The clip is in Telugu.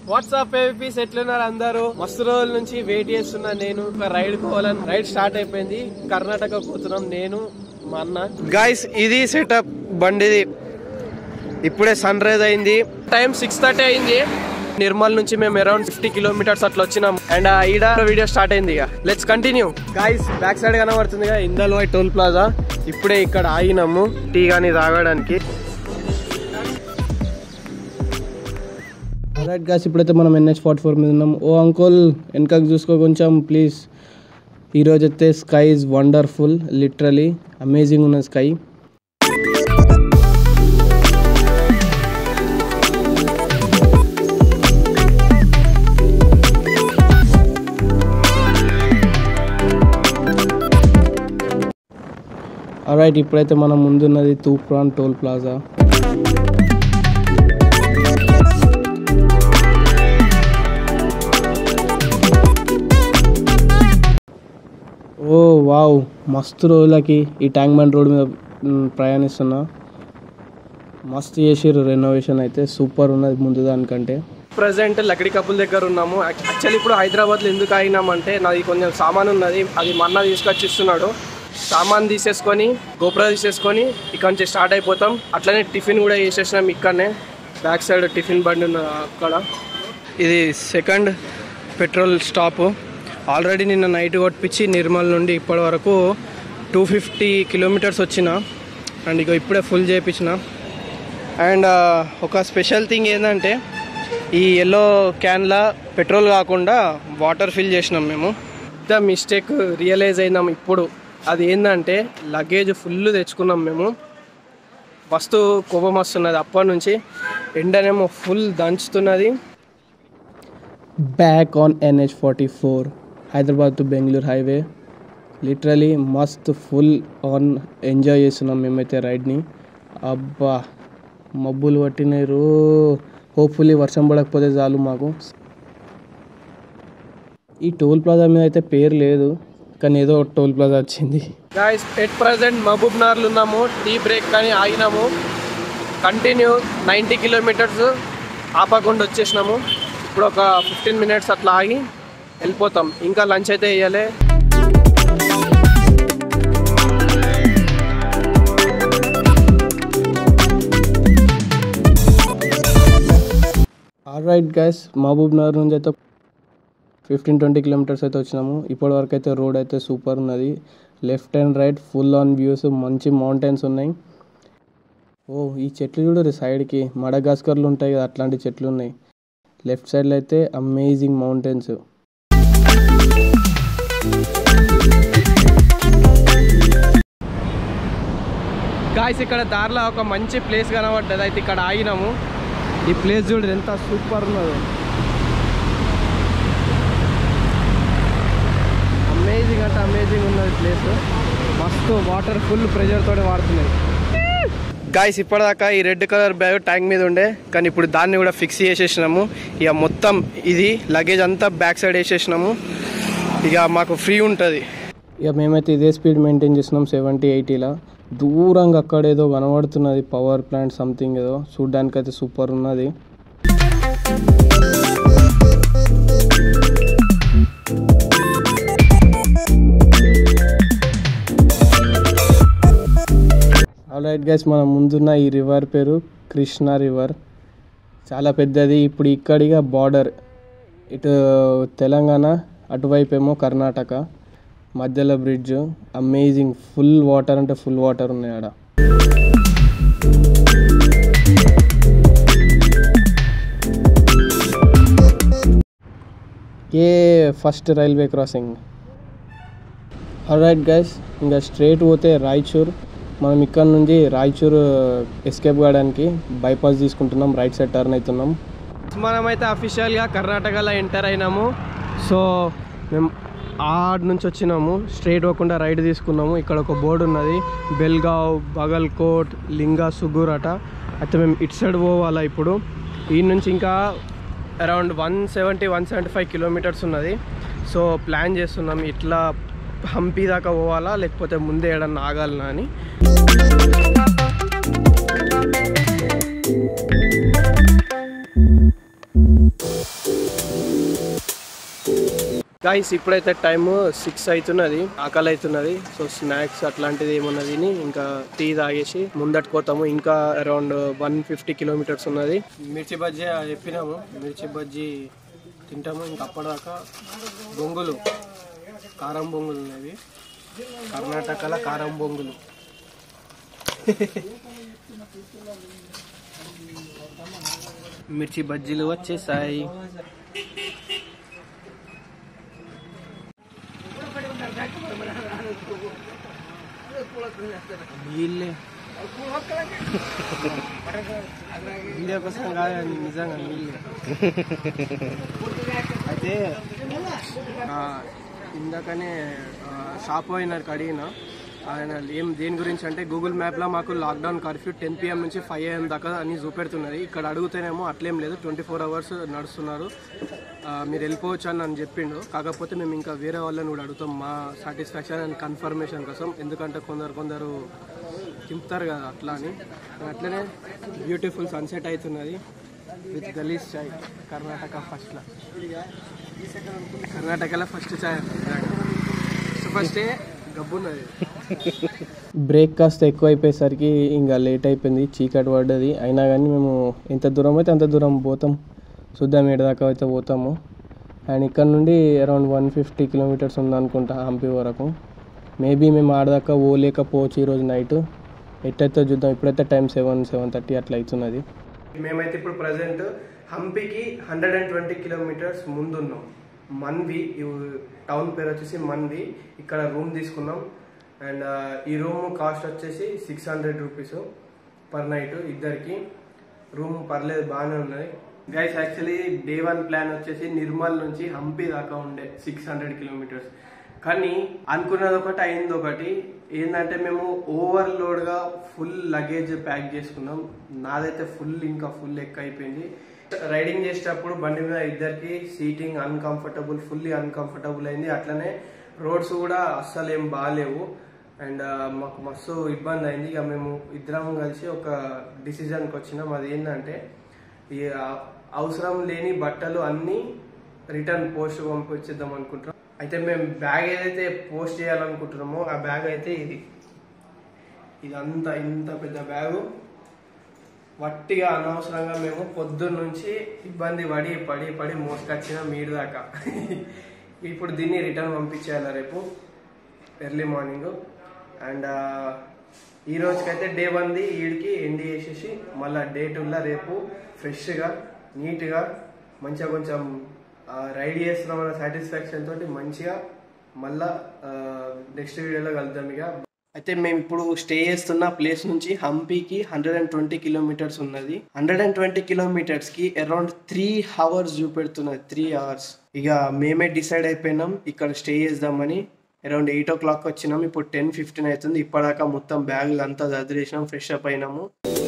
వాట్సాప్ ఏపీస్ ఎట్లున్నారు అందరూ మస్తు రోజుల నుంచి వెయిట్ చేస్తున్నా నేను ఒక రైడ్ పోవాలని రైడ్ స్టార్ట్ అయిపోయింది కర్ణాటక పోతున్నాం నేను మా అన్న గాయస్ ఇది సెటప్ బండిది ఇప్పుడే సన్ రైజ్ అయింది టైం సిక్స్ థర్టీ అయింది నిర్మల్ నుంచి మేము అరౌండ్ ఫిఫ్టీ కిలోమీటర్స్ అట్లా వచ్చినాం అండ్ ఈడ వీడియో స్టార్ట్ అయింది ఇక let's continue guys back side కనబడుతుంది ఇందల్ వై టోల్ ప్లాజా ఇప్పుడే ఇక్కడ ఆగినాము టీ కానీ తాగడానికి రైట్ గాస్ ఇప్పుడైతే మనం ఎన్హెచ్ ఫార్టీ ఫోర్ మీద ఉన్నాం ఓ అంకుల్ వెనకకి చూసుకో కొంచెం ప్లీజ్ ఈరోజు అయితే sky is wonderful literally amazing ఉన్న స్కై రైట్ ఇప్పుడైతే మనం ముందున్నది Toopran toll plaza oh wow మస్తు రోజులకి ఈ ట్యాంక్ బండ్ రోడ్ మీద మ్, ప్రయాణిస్తున్నా మస్తు చేసిర్రు రెనోవేషన్ అయితే సూపర్ ఉన్నది ముందు దానికంటే ప్రజెంట్ లక్కడి కప్పుల దగ్గర ఉన్నాము యాక్చువల్లీ ఇప్పుడు హైదరాబాద్లో ఎందుకు ఆగినామంటే నాది కొంచెం సామాన్ ఉన్నది అది మన్న తీసుకొచ్చి ఇస్తున్నాడు సామాన్ తీసేసుకొని గోపుర తీసేసుకొని ఇక్కడ నుంచి స్టార్ట్ అయిపోతాం అట్లనే టిఫిన్ కూడా చేసేసినాం ఇక్కడనే బ్యాక్ సైడ్ టిఫిన్ బండి ఉన్న అక్కడ ఇది సెకండ్ పెట్రోల్ స్టాప్ ఆల్రెడీ నిన్న నైట్ కొట్టించి నిర్మల్ నుండి ఇప్పటి వరకు టూ ఫిఫ్టీ కిలోమీటర్స్ వచ్చిన అండ్ ఇక ఇప్పుడే ఫుల్ చేయించిన అండ్ ఒక స్పెషల్ థింగ్ ఏంటంటే ఈ ఎల్లో క్యాన్లా పెట్రోల్ కాకుండా వాటర్ ఫిల్ చేసినాం మేము ద మిస్టేక్ రియలైజ్ అయినాం ఇప్పుడు అది ఏంటంటే లగేజ్ ఫుల్ తెచ్చుకున్నాం మేము వస్తు కోపం వస్తున్నది అప్పటి నుంచి ఎండనేమో ఫుల్ దంచుతున్నది back on NH forty four Hyderabad to Bengaluru highway literally మస్త్ ఫుల్ ఆన్ ఎంజాయ్ చేస్తున్నాం మేమైతే రైడ్ని అబ్బా మబ్బులు పట్టినారు హోప్ఫుల్లీ వర్షం పడకపోతే చాలు మాకు ఈ టోల్ ప్లాజా మీద అయితే పేరు లేదు కానీ ఏదో ఒక టోల్ ప్లాజా వచ్చింది గాయస్ ఎట్ ప్రజెంట్ మహబూబ్ నగర్లో ఉన్నాము టీ బ్రేక్ కానీ ఆగినాము కంటిన్యూ నైంటీ కిలోమీటర్స్ ఆపకుండా వచ్చేసినాము ఇప్పుడు ఒక ఫిఫ్టీన్ మినిట్స్ అట్లా ఆగి వెళ్ళిపోతాం ఇంకా లంచ్ అయితే వేయాలి all right guys Mahabubnagar నుంచి అయితే ఫిఫ్టీన్ ట్వంటీ కిలోమీటర్స్ అయితే వచ్చినాము ఇప్పటి వరకు అయితే రోడ్ అయితే సూపర్ ఉన్నది left and right full on views మంచి మౌంటైన్స్ ఉన్నాయి ఓ ఈ చెట్లు చూడరు సైడ్కి మడగాస్కర్లు ఉంటాయి కదా అట్లాంటి చెట్లు ఉన్నాయి లెఫ్ట్ సైడ్లో అయితే అమేజింగ్ మౌంటైన్స్ గాయస్ ఇక్కడ దారిలో ఒక మంచి ప్లేస్ కనబడ్డది అయితే ఇక్కడ ఆగినాము ఈ ప్లేస్ చూడు ఎంత సూపర్ ఉన్నదో అమేజింగ్ అంటే అమేజింగ్ ఉన్నది ప్లేస్ మస్తు వాటర్ ఫుల్ ప్రెషర్ తోటి వాడుతున్నాయి గాయస్ ఇప్పటిదాకా ఈ రెడ్ కలర్ బ్యాగ్ ట్యాంక్ మీద ఉండే కానీ ఇప్పుడు దాన్ని కూడా ఫిక్స్ చేసేసినాము ఇక మొత్తం ఇది లగేజ్ అంతా బ్యాక్ సైడ్ వేసేసినాము ఇక మాకు ఫ్రీ ఉంటుంది ఇక మేమైతే ఇదే స్పీడ్ మెయింటైన్ చేస్తున్నాం సెవెంటీ ఎయిటీలా దూరంగా అక్కడ ఏదో కనబడుతున్నది పవర్ ప్లాంట్ సంథింగ్ ఏదో చూడ్డానికి అయితే సూపర్ ఉన్నది రైట్ గైస్ మన ముందున్న ఈ రివర్ పేరు కృష్ణా రివర్ చాలా పెద్దది ఇప్పుడు ఇక్కడిగా బార్డర్ ఇటు తెలంగాణ అటువైపు ఏమో కర్ణాటక మధ్యలో బ్రిడ్జ్ అమేజింగ్ ఫుల్ వాటర్ అంటే ఫుల్ వాటర్ ఉన్నాయి ఆడ a first railway crossing right guys ఇంకా స్ట్రైట్ పోతే రాయచూర్ మనం ఇక్కడ నుంచి రాయచూర్ ఎస్కేప్ కావడానికి బైపాస్ తీసుకుంటున్నాం రైట్ సైడ్ టర్న్ అవుతున్నాం మనమైతే అఫీషియల్గా కర్ణాటకలో ఎంటర్ అయినాము సో మేము ఆడ నుంచి వచ్చినాము స్ట్రైట్ పోకుండా రైట్ తీసుకున్నాము ఇక్కడ ఒక బోర్డు ఉన్నది బెల్గావ్ బగల్కోట్ లింగా సుగూర్ అట అయితే మేము ఇటు సైడ్ పోవాలా ఇప్పుడు ఈ నుంచి ఇంకా around one seventy one seventy five kilometres ఉన్నది సో ప్లాన్ చేస్తున్నాం ఇట్లా హంపి దాకా పోవాలా లేకపోతే ముందే ఏడన్నా ఆగాలనా అని గాయస్ ఇప్పుడైతే టైము సిక్స్ అవుతున్నది ఆకలి అవుతున్నది సో స్నాక్స్ అట్లాంటిది ఏమన్నా తిని ఇంకా టీ తాగేసి ముందటి పోతాము ఇంకా అరౌండ్ వన్ ఫిఫ్టీ కిలోమీటర్స్ ఉన్నది మిర్చి బజ్జీ చెప్పినాము మిర్చి బజ్జీ తింటాము ఇంకా అప్పటిదాకా బొంగులు కారం బొంగులు ఉన్నవి కర్ణాటకలో కారం బొంగులు మిర్చి బజ్జీలు వచ్చేసాయి నీళ్ళే వీడియో కోసం కాదు నిజంగా నీళ్ళే అయితే ఆ, ఇందాకనే ఆ, షాప్ ఓనర్కి అడిగిన ఆయన ఏం దేని గురించి అంటే గూగుల్ మ్యాప్లో మాకు లాక్డౌన్ కర్ఫ్యూ టెన్ పిఎం నుంచి ఫైవ్ ఏఎం దాకా అని చూపెడుతున్నది ఇక్కడ అడుగుతేనేమో అట్లేం లేదు ట్వంటీ ఫోర్ అవర్స్ నడుస్తున్నారు ఆ, మీరు వెళ్ళిపోవచ్చు అని అని చెప్పిండు కాకపోతే మేము ఇంకా వేరే వాళ్ళని కూడా అడుగుతాం మా సాటిస్ఫాక్షన్ అండ్ కన్ఫర్మేషన్ కోసం ఎందుకంటే కొందరు కొందరు తింపుతారు కదా అట్లా అని అట్లనే బ్యూటిఫుల్ సన్సెట్ అవుతున్నది విత్ గలీస్ చాయ్ కర్ణాటక ఫస్ట్లో కర్ణాటకలో ఫస్ట్ చాయ్ ఫస్ట్ గబ్బున్నది బ్రేక్ కాస్త ఎక్కువ అయిపోయేసరికి ఇంకా లేట్ అయిపోయింది చీకటి పడ్డది అయినా కానీ మేము ఎంత దూరం అయితే అంత దూరం పోతాం చూద్దాం ఏడు దాకా అయితే పోతాము అండ్ ఇక్కడ నుండి అరౌండ్ వన్ ఫిఫ్టీ కిలోమీటర్స్ ఉందనుకుంటా హంపి వరకు మేబీ మేము ఆడదాకా పోలేకపోవచ్చు ఈరోజు నైట్ ఎట్టయితే చూద్దాం ఇప్పుడైతే టైం సెవెన్ సెవెన్ థర్టీ అట్లా అవుతున్నది మేమైతే ఇప్పుడు ప్రజెంట్ హంపికి హండ్రెడ్ అండ్ ట్వంటీ కిలోమీటర్స్ ముందున్నాం మన్వి ఈ టౌన్ పేరు వచ్చేసి మన్వి ఇక్కడ రూమ్ తీసుకున్నాం అండ్ ఈ రూమ్ కాస్ట్ వచ్చేసి six hundred rupees per night ఇద్దరికి రూమ్ పర్లేదు బాగానే ఉన్నది guys actually day one plan వచ్చేసి నిర్మల్ నుంచి హంపి దాకా ఉండే సిక్స్ హండ్రెడ్ కిలోమీటర్స్ కానీ అనుకున్నది ఒకటి అయింది ఒకటి ఏంటంటే మేము ఓవర్లోడ్ గా ఫుల్ లగేజ్ ప్యాక్ చేసుకున్నాం నాదైతే ఫుల్ ఇంకా ఫుల్ ఎక్కువ అయిపోయింది రైడింగ్ చేసేటప్పుడు బండి మీద ఇద్దరికి సీటింగ్ అన్కంఫర్టబుల్ ఫుల్లీ అన్కంఫర్టబుల్ అయింది అట్లనే రోడ్స్ కూడా అస్సలు ఏం బాగాలేవు అండ్ మాకు మస్తు ఇబ్బంది అయింది ఇక మేము ఇద్దరం కలిసి ఒక డిసిజన్కి వచ్చినాం అది ఏంటంటే ఈ ఆ, అవసరం లేని బట్టలు అన్నీ రిటర్న్ పోస్ట్ పంపించేద్దాం అనుకుంటున్నాం అయితే మేము బ్యాగ్ ఏదైతే పోస్ట్ చేయాలనుకుంటున్నామో ఆ బ్యాగ్ అయితే ఇది ఇదంతా ఇంత పెద్ద బ్యాగు వట్టిగా అనవసరంగా మేము పొద్దున్న నుంచి ఇబ్బంది పడి పడి పడి మోసుకొచ్చిన మీడు దాకా ఇప్పుడు దీన్ని రిటర్న్ పంపించేయాలి రేపు ఎర్లీ మార్నింగ్ అండ్ ఈ రోజుకైతే డే వన్ది ఈడికి ఎండి చేసేసి మళ్ళీ డే టూలో రేపు ఫ్రెష్గా నీట్గా మంచిగా కొంచెం రైడ్ చేస్తున్నాం సాటిస్ఫాక్షన్ తోటి మంచిగా మళ్ళా నెక్స్ట్ వీడియోలో కలుద్దాం ఇక అయితే మేము ఇప్పుడు స్టే చేస్తున్న ప్లేస్ నుంచి హంపీకి హండ్రెడ్ అండ్ ట్వంటీ కిలోమీటర్స్ ఉన్నది హండ్రెడ్ అండ్ ట్వంటీ కిలోమీటర్స్ కి అరౌండ్ త్రీ అవర్స్ చూపెడుతున్నది త్రీ అవర్స్ ఇక మేమే డిసైడ్ అయిపోయినాం ఇక్కడ స్టే చేద్దామని అరౌండ్ ఎయిట్ ఓ క్లాక్ వచ్చినాం ఇప్పుడు టెన్ ఫిఫ్టీన్ అవుతుంది ఇప్పటిదాకా మొత్తం బ్యాగులు అంతా చదివేసినాం ఫ్రెష్ అప్ అయినాము